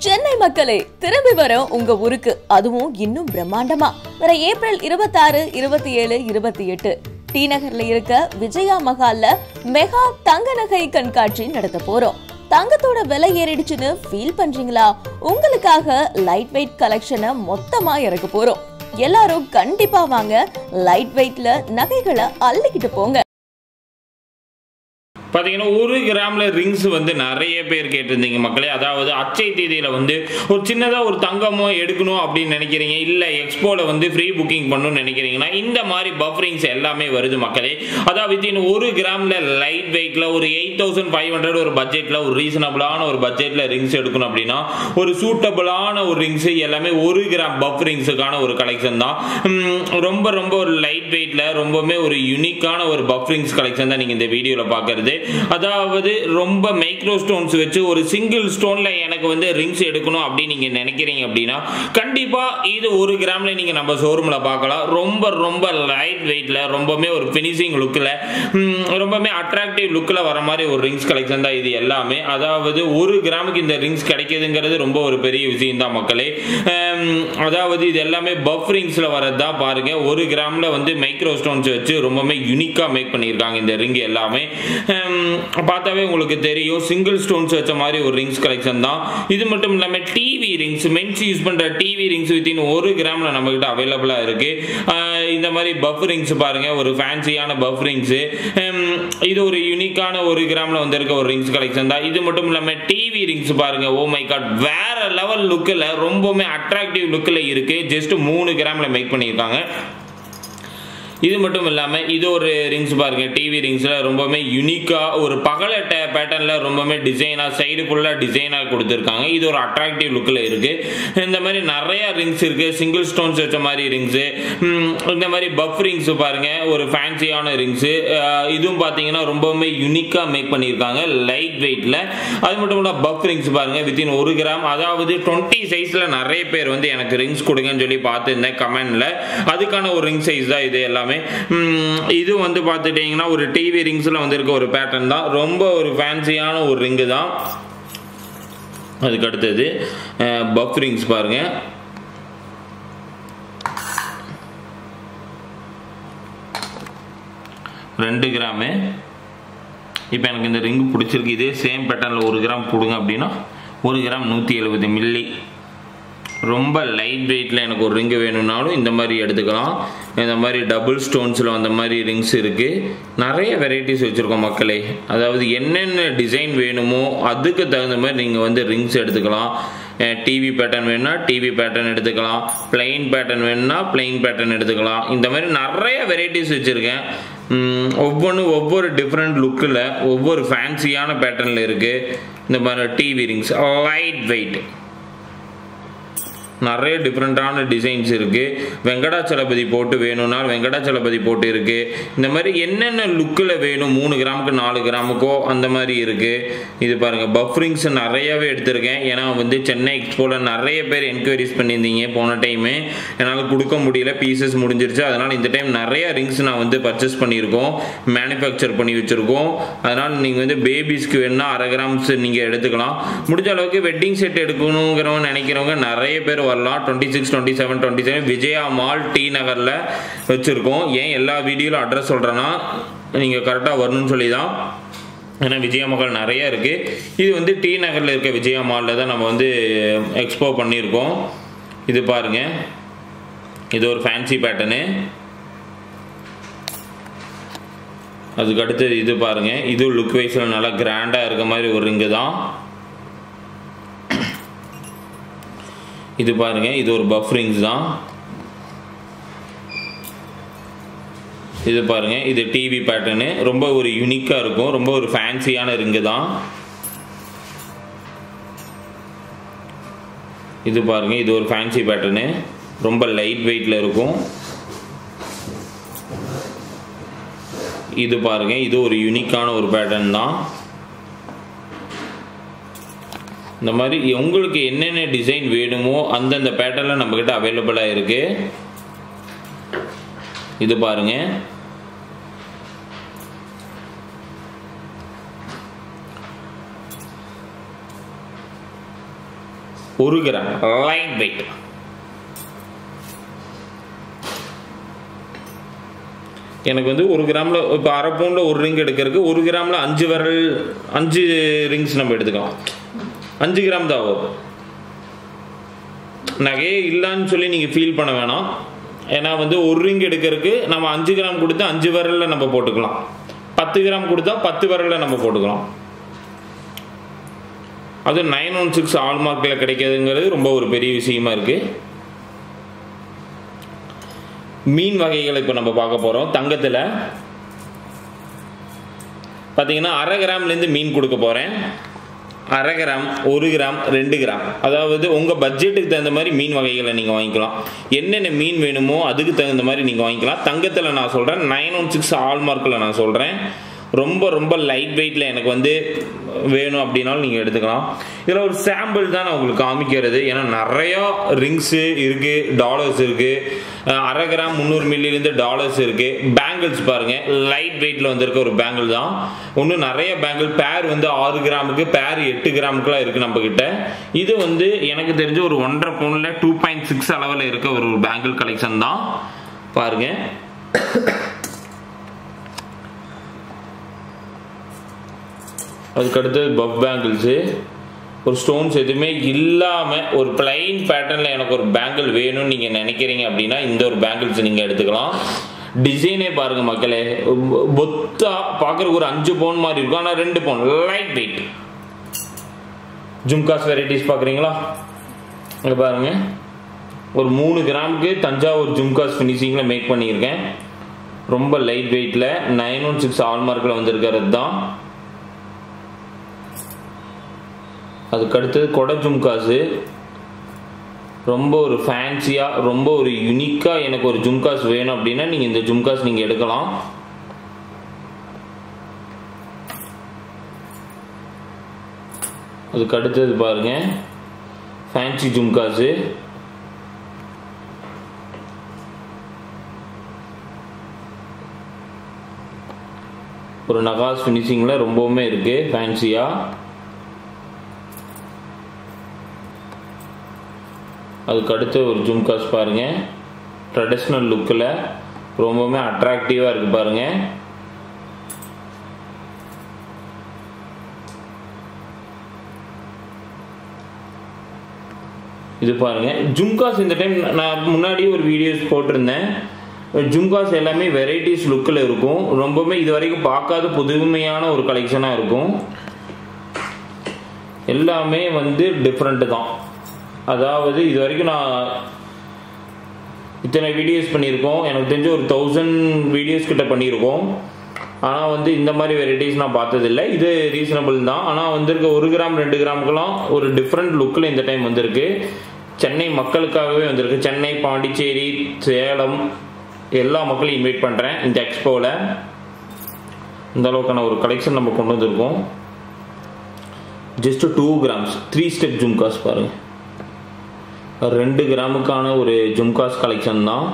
சென்னை மக்களே திரும்பி வரோம் உங்க ஊருக்கு அதுவும் இன்னும் பிரம்மாண்டமா வர ஏப்ரல் இருபத்தாறு இருபத்தி ஏழு இருபத்தி எட்டு டி நகர்ல இருக்க விஜயா மஹால்ல மெகா தங்க நகை கண்காட்சி நடத்த போறோம் தங்கத்தோட விலை ஏறிடுச்சுன்னு ஃபீல் பண்றீங்களா உங்களுக்காக லைட் வெயிட் கலெக்ஷனை மொத்தமா இறக்க போறோம் எல்லாரும் கண்டிப்பா வாங்க லைட் வெயிட்ல நகைகளை அள்ளிக்கிட்டு போங்க பார்த்தீங்கன்னா ஒரு கிராமில் ரிங்ஸ் வந்து நிறைய பேர் கேட்டிருந்தீங்க மக்களே அதாவது அச்சை தேதியில் வந்து ஒரு சின்னதாக ஒரு தங்கமோ எடுக்கணும் அப்படின்னு நினைக்கிறீங்க இல்லை எக்ஸ்போவில் வந்து ஃப்ரீ புக்கிங் பண்ணணும்னு நினைக்கிறீங்கன்னா இந்த மாதிரி பஃப் ரிங்ஸ் எல்லாமே வருது மக்களே அதாவது வித்தின் ஒரு கிராமில் லைட் வெயிட்டில் ஒரு எயிட் தௌசண்ட் ஃபைவ் ஹண்ட்ரட் ஒரு பட்ஜெட்டில் ஒரு ரீசனபிளான ஒரு பட்ஜெட்டில் ரிங்ஸ் எடுக்கணும் அப்படின்னா ஒரு சூட்டபிளான ஒரு ரிங்ஸ் எல்லாமே ஒரு கிராம் பஃப் ரிங்ஸுக்கான ஒரு கலெக்ஷன் தான் உம், ரொம்ப ரொம்ப ஒரு லைட் வெயிட்டில் ரொம்பவுமே ஒரு யூனிக்கான ஒரு பஃப் ரிங்ஸ் கலெக்ஷன் தான் நீங்கள் இந்த வீடியோவில் பார்க்கறது அதாவது ரொம்ப மைக்ரோ ஸ்டோன்ஸ் வச்சு ஒரு சிங்கிள் ஸ்டோன்ல எனக்கு வந்து ரிங்ஸ் எடுக்கணும் அப்படின்னு நீங்க நினைக்கிறீங்க அப்படின்னா கண்டிப்பா இது ஒரு கிராம்ல நீங்க நம்ம ஷோரூம்ல பார்க்கலாம் ரொம்ப ரொம்ப லைட் வெயிட்ல ரொம்பவுமே ஒரு ஃபினிஷிங் லுக்கில் ரொம்பவுமே அட்ராக்டிவ் லுக்கில் வர மாதிரி ஒரு ரிங்ஸ் கலெக்ஷன் தான் இது எல்லாமே அதாவது ஒரு கிராமுக்கு இந்த ரிங்ஸ் கிடைக்குதுங்கிறது ரொம்ப ஒரு பெரிய விஷயம் தான் மக்களே ஹம், அதாவது இது எல்லாமே பஃப் ரிங்ஸ்ல வரது தான் பாருங்க ஒரு கிராம்ல வந்து மைக்ரோ ஸ்டோன்ஸ் வச்சு ரொம்பவுமே யூனிக்கா மேக் பண்ணியிருக்காங்க இந்த ரிங் எல்லாமே ஹம், பார்த்தாவே உங்களுக்கு தெரியும் சிங்கிள் ஸ்டோன்ஸ் வச்ச மாதிரி ஒரு ரிங்ஸ் கலெக்ஷன் தான் இது மட்டும் இல்லாமல் டிவி ரிங்ஸ் மென்ஸ் யூஸ் பண்ற டிவி ரிங்ஸ் வித்தின் ஒரு கிராம்ல நம்ம கிட்ட அவைலபிளா இருக்கு ஆஹ் இந்த மாதிரி பஃப் ரிங்ஸ் பாருங்க ஒரு ஃபேன்சியான பஃப் ரிங்ஸ் இது ஒரு யூனிக்கான ஒரு கிராம்ல வந்திருக்க ஒரு ரிங்ஸ் கலெக்ஷன் தான் இது மட்டும் இல்லாமல் டிவி ரிங்ஸ் பாருங்க ஓ மை காட் வேற லெவல் லுக்கில் ரொம்பவுமே அட்ராக்டிவ் லுக்கில் இருக்கு ஜஸ்ட் மூணு கிராம்ல மேக் பண்ணியிருக்காங்க இது மட்டும் இல்லாமல் இது ஒரு ரிங்ஸ் பாருங்க டிவி ரிங்ஸில் ரொம்பவுமே யூனிக்காக ஒரு பகலட்டை பேட்டர்னில் ரொம்பவுமே டிசைனாக சைடு ஃபுல்லாக டிசைனாக கொடுத்துருக்காங்க இது ஒரு அட்ராக்டிவ் லுக்கில் இருக்குது இந்த மாதிரி நிறைய ரிங்ஸ் இருக்குது சிங்கிள் ஸ்டோன்ஸ் வச்ச மாதிரி ரிங்ஸு இந்த மாதிரி பஃப் ரிங்ஸ் பாருங்க ஒரு ஃபேன்சியான ரிங்ஸு இதுவும் பார்த்தீங்கன்னா ரொம்பவுமே யூனிக்காக மேக் பண்ணியிருக்காங்க லைட் வெயிட்டில் அது மட்டும் இல்லை பஃப் ரிங்ஸ் பாருங்க வித்தின் ஒரு கிராம் அதாவது டுவெண்ட்டி சைஸில் நிறைய பேர் வந்து எனக்கு ரிங்ஸ் கொடுங்கன்னு சொல்லி பார்த்துருந்தேன் கமெண்டில் அதுக்கான ஒரு ரிங் சைஸ் தான் இது எல்லாமே உம், இது வந்து பார்த்துட்டிங்கன்னா ஒரு டிவி ரிங்ஸில் வந்திருக்க ஒரு பேட்டர்ன் தான் ரொம்ப ஒரு ஃபேன்சியான ஒரு ரிங்கு தான் அதுக்கு அடுத்தது பஃப் ரிங்ஸ் பாருங்க ரெண்டு கிராமு இப்போ எனக்கு இந்த ரிங்கு பிடிச்சிருக்கு இதே சேம் பேட்டர்னில் ஒரு கிராம் கொடுங்க அப்படின்னா ஒரு கிராம் நூற்றி எழுபது மில்லி ரொம்ப லைட் வெயிட்டில் எனக்கு ஒரு ரிங்கு வேணும்னாலும் இந்த மாதிரி எடுத்துக்கலாம் இந்த மாதிரி டபுள் ஸ்டோன்ஸில் வந்த மாதிரி ரிங்ஸ் இருக்குது நிறைய வெரைட்டிஸ் வச்சுருக்கோம் மக்களே அதாவது என்னென்ன டிசைன் வேணுமோ அதுக்கு தகுந்த மாதிரி நீங்கள் வந்து ரிங்ஸ் எடுத்துக்கலாம் டிவி பேட்டர்ன் வேணும்னா டிவி பேட்டர்ன் எடுத்துக்கலாம் பிளெயின் பேட்டர்ன் வேணும்னா பிளெயின் பேட்டர்ன் எடுத்துக்கலாம் இந்த மாதிரி நிறைய வெரைட்டிஸ் வச்சுருக்கேன் ஒவ்வொன்றும் ஒவ்வொரு டிஃப்ரெண்ட் லுக்கில் ஒவ்வொரு ஃபேன்சியான பேட்டர்னில் இருக்குது இந்த மாதிரி டிவி ரிங்ஸ் லைட் வெயிட் நிறைய டிஃப்ரெண்ட்டான டிசைன்ஸ் இருக்குது வெங்கடாச்சலபதி போட்டு வேணும்னா வெங்கடாச்சலபதி போட்டு இருக்குது இந்த மாதிரி என்னென்ன லுக்கில் வேணும் மூணு கிராமுக்கு நாலு கிராமுக்கோ அந்த மாதிரி இருக்குது இது பாருங்கள் பஃப்ரிங்ஸ் நிறையவே எடுத்திருக்கேன் ஏன்னா வந்து சென்னை எக்ஸ்போவில் நிறைய பேர் என்கொயரிஸ் பண்ணியிருந்தீங்க போன டைமு என்னால் கொடுக்க முடியல பீசஸ் முடிஞ்சிருச்சு அதனால் இந்த டைம் நிறைய ரிங்ஸ் நான் வந்து பர்ச்சேஸ் பண்ணியிருக்கோம் மேனுஃபேக்சர் பண்ணி வச்சுருக்கோம் அதனால் நீங்கள் வந்து பேபிஸ்க்கு வேணும்னா அரை கிராம்ஸ் நீங்கள் எடுத்துக்கலாம் முடிஞ்ச அளவுக்கு வெட்டிங் செட் எடுக்கணுங்கிறவங்க நினைக்கிறவங்க நிறைய பேர் வரலாம் twenty six twenty seven twenty seven Vijaya mall T நகரில் வச்சுருக்கோம் ஏன் எல்லா வீடியோவில் அட்ரஸ் சொல்கிறேன்னா நீங்கள் கரெக்டாக வரணும்னு சொல்லி தான் ஏன்னா விஜயா மகள் நிறைய இருக்குது இது வந்து டி நகரில் இருக்க விஜயா மாலில் தான் நம்ம வந்து எக்ஸ்போ பண்ணியிருக்கோம் இது பாருங்கள் இது ஒரு ஃபேன்சி பேட்டர்னு அதுக்கு அடுத்தது இது பாருங்க இது லுக் வைஸில் நல்லா கிராண்டாக இருக்க மாதிரி ஒரு ரிங்கு தான் இது பாருங்க இது ஒரு பஃப் ரிங்ஸ் தான் இது பாருங்க இது டிவி பேட்டர்னு ரொம்ப ஒரு யூனிக்காக இருக்கும் ரொம்ப ஒரு ஃபேன்சியான ரிங்கு தான் இது பாருங்க இது ஒரு ஃபேன்சி பேட்டர்னு ரொம்ப லைட் வெயிட்டில் இருக்கும் இது பாருங்க இது ஒரு யூனிக்கான ஒரு பேட்டர்ன் தான் இந்த மாதிரி உங்களுக்கு என்னென்ன டிசைன் வேணுமோ அந்தந்த பேட்டர்னில் நம்மக்கிட்ட அவைலபிளாக இருக்குது இது பாருங்க ஒரு கிராம் லைட் வெயிட் எனக்கு வந்து ஒரு கிராமில் இப்போ அரை பவுண்டில் ஒரு ரிங் எடுக்கிறதுக்கு ஒரு கிராமில் அஞ்சு விரல் அஞ்சு ரிங்ஸ் நம்ம எடுத்துக்கலாம் அஞ்சு கிராம் தான் ஆகும் நகையே இல்லைன்னு சொல்லி நீங்கள் ஃபீல் பண்ண வேணாம் ஏன்னா வந்து ஒரு ரிங் எடுக்கிறதுக்கு நம்ம அஞ்சு கிராம் கொடுத்து அஞ்சு விரலில் நம்ம போட்டுக்கலாம் பத்து கிராம் கொடுத்தா பத்து விரலில் நம்ம போட்டுக்கலாம் அது நைன் ஒன் சிக்ஸ் ஆல்மார்க்கில் கிடைக்கிறதுங்கிறது ரொம்ப ஒரு பெரிய விஷயமா இருக்குது மீன் வகைகளை இப்போ நம்ம பார்க்க போகிறோம் தங்கத்தில் பார்த்தீங்கன்னா அரை கிராம்லேருந்து மீன் கொடுக்க போகிறேன் அரை கிராம் ஒரு கிராம் ரெண்டு கிராம் அதாவது உங்கள் பட்ஜெட்டுக்கு தகுந்த மாதிரி மீன் வகைகளை நீங்கள் வாங்கிக்கலாம் என்னென்ன மீன் வேணுமோ அதுக்கு தகுந்த மாதிரி நீங்கள் வாங்கிக்கலாம் தங்கத்தில் நான் சொல்கிறேன் நைன் ஒன் சிக்ஸ் ஆல்மார்க்கில் நான் சொல்கிறேன் ரொம்ப ரொம்ப லைட் வெயிட்டில் எனக்கு வந்து வேணும் அப்படின்னாலும் நீங்கள் எடுத்துக்கலாம் இதில் ஒரு சாம்பிள் தான் நான் உங்களுக்கு காமிக்கிறது ஏன்னா நிறையா ரிங்ஸு இருக்குது டாலர்ஸ் இருக்குது அரை கிராம் முந்நூறு மில்லிலேருந்து டாலர்ஸ் இருக்குது பேங்கிள்ஸ் பாருங்கள் லைட் வெயிட்டில் வந்திருக்க ஒரு பேங்கிள் தான் இன்னும் நிறைய பேங்கிள் பேர் வந்து ஆறு கிராமுக்கு பேர் எட்டு கிராமுக்குலாம் இருக்குது நம்ம கிட்ட இது வந்து எனக்கு தெரிஞ்ச ஒரு ஒன்றரை பவுனில் டூ பாயிண்ட் சிக்ஸ் அளவில் இருக்க ஒரு பேங்கிள் கலெக்ஷன் தான் பாருங்கள் அதுக்கடுத்து பஃப் பேங்கிள்ஸு ஒரு ஸ்டோன்ஸ் எதுவுமே இல்லாமல் ஒரு பிளைன் பேட்டர்னில் எனக்கு ஒரு பேங்கிள் வேணும்னு நீங்கள் நினைக்கிறீங்க அப்படின்னா இந்த ஒரு பேங்கிள்ஸ் நீங்கள் எடுத்துக்கலாம் டிசைனே பாருங்கள் மக்களே பொத்தா பார்க்குறக்கு ஒரு அஞ்சு பவுன் மாதிரி இருக்கும் ஆனால் ரெண்டு பவுன் லைட் வெயிட் ஜும்காஸ் வெரைட்டிஸ் பார்க்குறீங்களா இங்கே பாருங்கள் ஒரு மூணு கிராமுக்கு தஞ்சாவூர் ஜும்காஸ் ஃபினிஷிங்கில் மேக் பண்ணியிருக்கேன் ரொம்ப லைட் வெயிட்டில் நைன் ஒன் சிக்ஸ் ஆல்மார்க்கில் வந்திருக்கிறது தான் அதுக்கு அடுத்தது கொடை ஜும்காஸு ரொம்ப ஒரு ஃபேன்சியாக ரொம்ப ஒரு யுனிக்காக எனக்கு ஒரு ஜும்காஸ் வேணும் அப்படின்னா நீங்கள் இந்த ஜும்காஸ் நீங்கள் எடுக்கலாம் அதுக்கு அடுத்தது பாருங்க ஃபேன்சி ஜும்காஸு ஒரு நகாஸ் ஃபினிஷிங்கில் ரொம்பவுமே இருக்குது ஃபேன்சியாக அதுக்கு அடுத்து ஒரு ஜும்காஸ் பாருங்கள் ட்ரெடிஷ்னல் லுக்கில் ரொம்பவுமே அட்ராக்டிவாக இருக்குது பாருங்கள் இது பாருங்கள் ஜும்காஸ் இந்த டைம் நான் முன்னாடி ஒரு வீடியோஸ் போட்டிருந்தேன் ஜும்காஸ் எல்லாமே வெரைட்டிஸ் லுக்கில் இருக்கும் ரொம்பவுமே இது வரைக்கும் பார்க்காத புதுமையான ஒரு கலெக்ஷனாக இருக்கும் எல்லாமே வந்து டிஃப்ரெண்ட்டு தான் அதாவது இது வரைக்கும் நான் இத்தனை வீடியோஸ் பண்ணியிருக்கோம் எனக்கு தெரிஞ்ச ஒரு தௌசண்ட் வீடியோஸ் கிட்ட பண்ணியிருக்கோம் ஆனால் வந்து இந்த மாதிரி வெரைட்டிஸ் நான் பார்த்ததில்லை இது ரீசனபிள் தான் ஆனால் வந்திருக்க ஒரு கிராம் ரெண்டு கிராமுக்கெல்லாம் ஒரு டிஃப்ரெண்ட் லுக்கில் இந்த டைம் வந்திருக்கு சென்னை மக்களுக்காகவே வந்திருக்கு சென்னை பாண்டிச்சேரி சேலம் எல்லா மக்களையும் இன்வைட் பண்ணுறேன் இந்த எக்ஸ்போவில் இந்த அளவுக்கான ஒரு கலெக்ஷன் நம்ம கொண்டு வந்திருக்கோம் just two grams three step jhumkas பாருங்கள் ரெண்டு கிராமுக்கான ஒரு ஜும்காஸ் கலெக்ஷன் தான்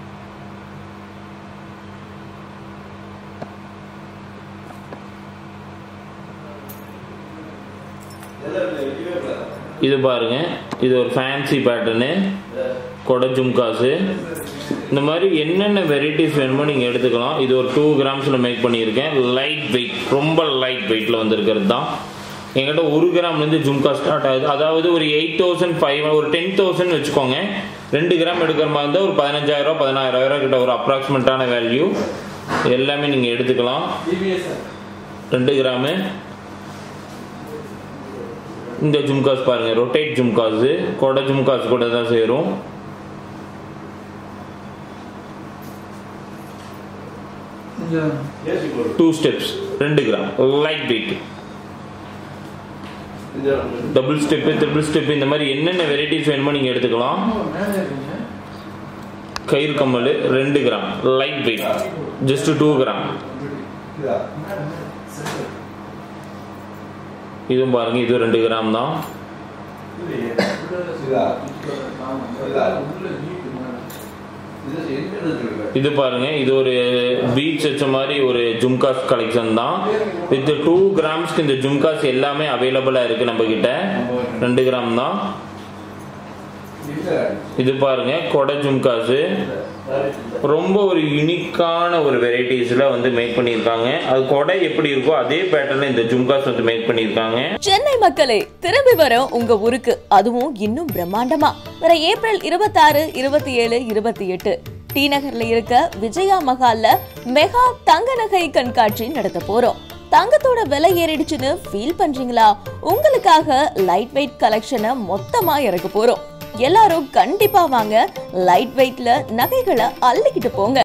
இது பாருங்க இது ஒரு ஃபேன்சி பேட்டர்னு கொடை ஜும்காஸு இந்த மாதிரி என்னென்ன வெரைட்டிஸ் வேணுமோ நீங்கள் எடுத்துக்கலாம் இது ஒரு டூ கிராம்ஸில் மேக் பண்ணியிருக்கேன் லைட் வெயிட் ரொம்ப லைட் வெயிட்டில் வந்திருக்கிறது தான் எங்கிட்ட ஒரு கிராம்லேருந்து ஜும்கா ஸ்டார்ட் ஆகுது அதாவது ஒரு எயிட் தௌசண்ட் ஃபைவ் ஒரு டென் தௌசண்ட் வச்சுக்கோங்க ரெண்டு கிராம் எடுக்கிற மாதிரி இருந்தால் ஒரு பதினஞ்சாயிரம் பதினாயிரம் கிட்ட ஒரு அப்ராக்சிமேட்டான வேல்யூ எல்லாமே நீங்கள் எடுத்துக்கலாம் ரெண்டு கிராமு இந்த ஜும்காஸ் பாருங்க ரொட்டேட் ஜும்காஸ் கொடை ஜும்காஸ் கூட தான் சேரும் டூ ஸ்டெப்ஸ் ரெண்டு gram light weight double step triple step இந்த மாதிரி என்னென்ன வெரைட்டிஸ் வேணுமோ நீங்கள் எடுத்துக்கலாம் கயிறு கம்மல் ரெண்டு gram light weight just two gram இதுவும் பாருங்க இது ரெண்டு கிராம் தான் இது பாருங்க இது ஒரு பீச் வச்ச மாதிரி ஒரு ஜும்காஸ் கலெக்ஷன் தான் வித் டூ கிராம்ஸ்க்கு இந்த ஜும்காஸ் எல்லாமே அவைலபிளா இருக்கு நம்ம கிட்ட ரெண்டு கிராம் தான் இது பாருங்க கொடை ஜும்காஸு ரொம்ப ஒரு யூனிக்கான ஒரு வெரைட்டிஸில் வந்து மேக் பண்ணியிருக்காங்க அது கொடை எப்படி இருக்கோ அதே பேட்டர்னில் இந்த ஜும்காஸ் வந்து மேக் பண்ணியிருக்காங்க சென்னை மக்களே திரும்பி வரோம் உங்க ஊருக்கு அதுவும் இன்னும் பிரம்மாண்டமா வர ஏப்ரல் இருபத்தாறு இருபத்தி ஏழு இருபத்தி எட்டு டி நகர்ல இருக்க விஜயா மஹால்ல மெகா தங்க நகை கண்காட்சி நடத்த போறோம் தங்கத்தோட விலை ஏறிடுச்சுன்னு ஃபீல் பண்றீங்களா உங்களுக்காக லைட் வெயிட் கலெக்ஷனை மொத்தமா இறக்க போறோம் எல்லாரும் கண்டிப்பா வாங்க லைட் வெயிட்ல நகைகளை அள்ளிக்கிட்டு போங்க